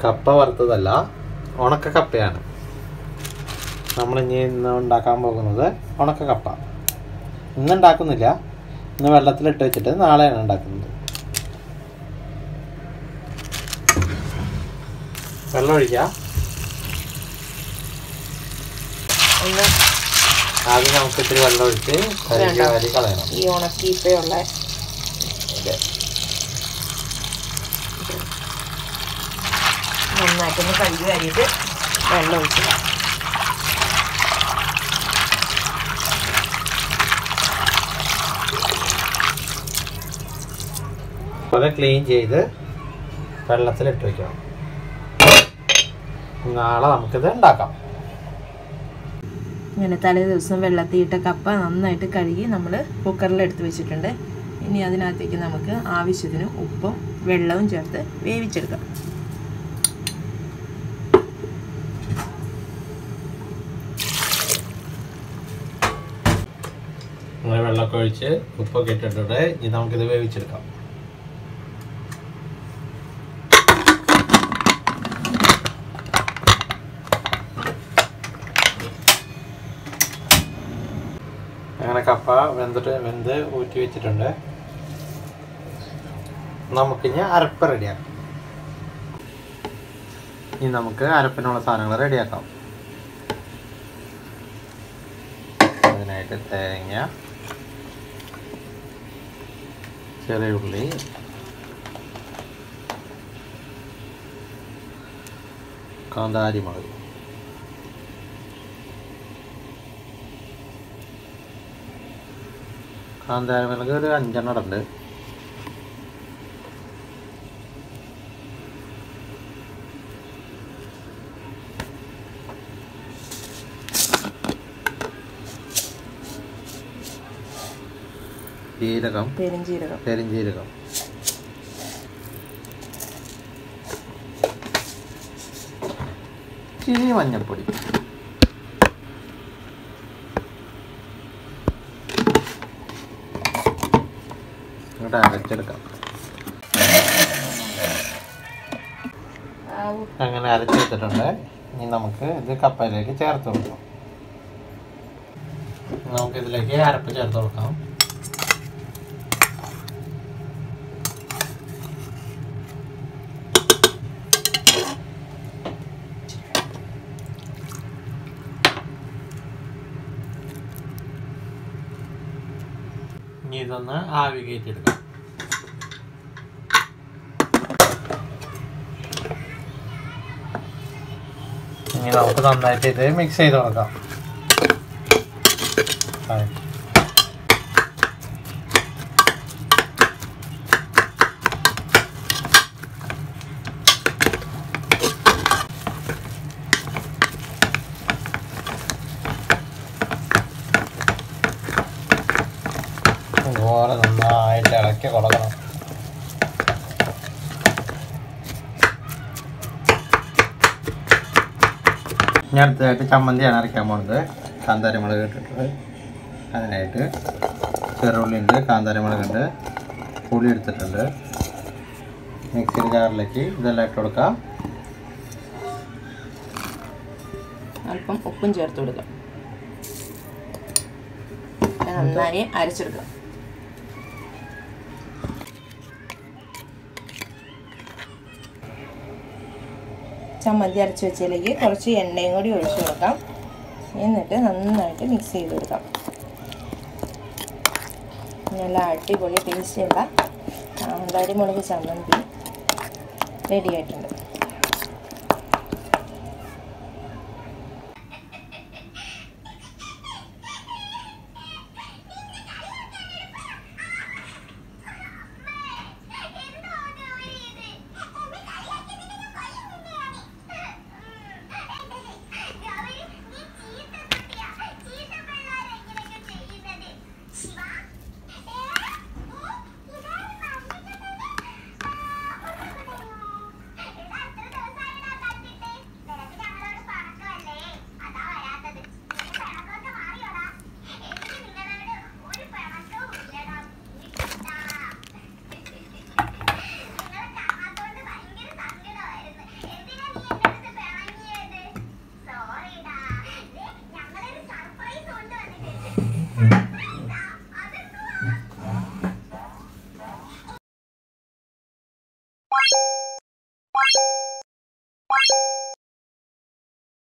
കപ്പ വറുത്തതല്ല ഉണക്ക കപ്പയാണ് നമ്മൾ ഇനി ഇന്ന് ഉണ്ടാക്കാൻ പോകുന്നത് ഉണക്ക കപ്പ ഇന്ന് ഉണ്ടാക്കുന്നില്ല ഇന്ന് വെള്ളത്തിലിട്ട് വെച്ചിട്ട് നാളെയാണ് ഉണ്ടാക്കുന്നത് വെള്ളം ഒഴിക്കാം ഒന്ന് ആദ്യം നമുക്ക് ഇത്തിരി വെള്ളം ഒഴിച്ച് കഴുകി വേണ്ട. വാരി കളയണം ഈ ഉണക്കിയപ്പോഴുള്ള ഇത് നന്നായിട്ടൊന്ന് കഴുകി വരിയിട്ട് വെള്ളം ഒഴിക്കുക പോലെ ക്ലീൻ ചെയ്ത് വെള്ളത്തിലിട്ട് വെക്കണം നാളെ നമുക്കിത് ഉണ്ടാക്കാം ഇങ്ങനെ തലേ ദിവസം വെള്ളത്തിയിട്ട കപ്പ നന്നായിട്ട് കഴുകി നമ്മൾ കുക്കറിൽ എടുത്ത് വെച്ചിട്ടുണ്ട് ഇനി അതിനകത്തേക്ക് നമുക്ക് ആവശ്യത്തിന് ഉപ്പും വെള്ളവും ചേർത്ത് വേവിച്ചെടുക്കാം അങ്ങനെ വെള്ളമൊക്കെ ഒഴിച്ച് ഉപ്പൊക്കെ ഇട്ടിട്ടുണ്ട് ഇനി നമുക്കിത് വേവിച്ചെടുക്കാം അങ്ങനെ കപ്പ വെന്തിട്ട് വെന്ത് ഊറ്റി വെച്ചിട്ടുണ്ട് നമുക്കിനി അരപ്പ് റെഡിയാക്കാം ഇനി നമുക്ക് അരപ്പിനുള്ള സാധനങ്ങൾ റെഡിയാക്കാം അതിനായിട്ട് തേങ്ങ ചെറിയ ഉള്ളി കാന്താരി മുളക് കാന്താരി മുളക് ഒരു അഞ്ചെണ്ണം ഉണ്ട് ജീരകം പെരുംജീരകം പെരിഞ്ജീരകം ഇച്ചിരി മഞ്ഞൾപ്പൊടി ഇങ്ങോട്ട് അരച്ചെടുക്കാം അങ്ങനെ അരച്ചെടുത്തിട്ടുണ്ട് ഇനി നമുക്ക് ഇത് കപ്പയിലേക്ക് ചേർത്ത് കൊടുക്കാം നമുക്ക് ഇതിലേക്ക് അരപ്പ് ചേർത്ത് കൊടുക്കാം ഇനി ഇതൊന്ന് ആവി കയറ്റിയെടുക്കാം ഇനി നമുക്ക് നന്നായിട്ട് ഇത് മിക്സ് ചെയ്ത് കൊടുക്കാം ആയി. ഇതുപോലെ നന്നായിട്ട് ഇളക്കി കൊടുക്കണം ഞാൻ അടുത്തതായിട്ട് ചമ്മന്തിയാണ് അരയ്ക്കാൻ പോകുന്നത് കാന്താരി മുളക് ഇട്ടിട്ട് അതിനായിട്ട് ചെറുള്ളി ഉണ്ട് കാന്താരി മുളകുണ്ട് പുളി എടുത്തിട്ടുണ്ട് മിക്സിയുടെ ജാറിലേക്ക് ഇതെല്ലാം ഇട്ട് കൊടുക്കാം അല്പം ഉപ്പും ചേർത്ത് കൊടുക്കാം നന്നായി അരച്ചെടുക്കാം ചമ്മന്തി അരച്ച് വെച്ചതിലേക്ക് കുറച്ച് എണ്ണയും കൂടി ഒഴിച്ചു കൊടുക്കാം എന്നിട്ട് നന്നായിട്ട് മിക്സ് ചെയ്ത് കൊടുക്കാം നല്ല അടിപൊളി ടേസ്റ്റുള്ള കാന്താരി മുളക് ചമ്മന്തി റെഡി ആയിട്ടുണ്ട്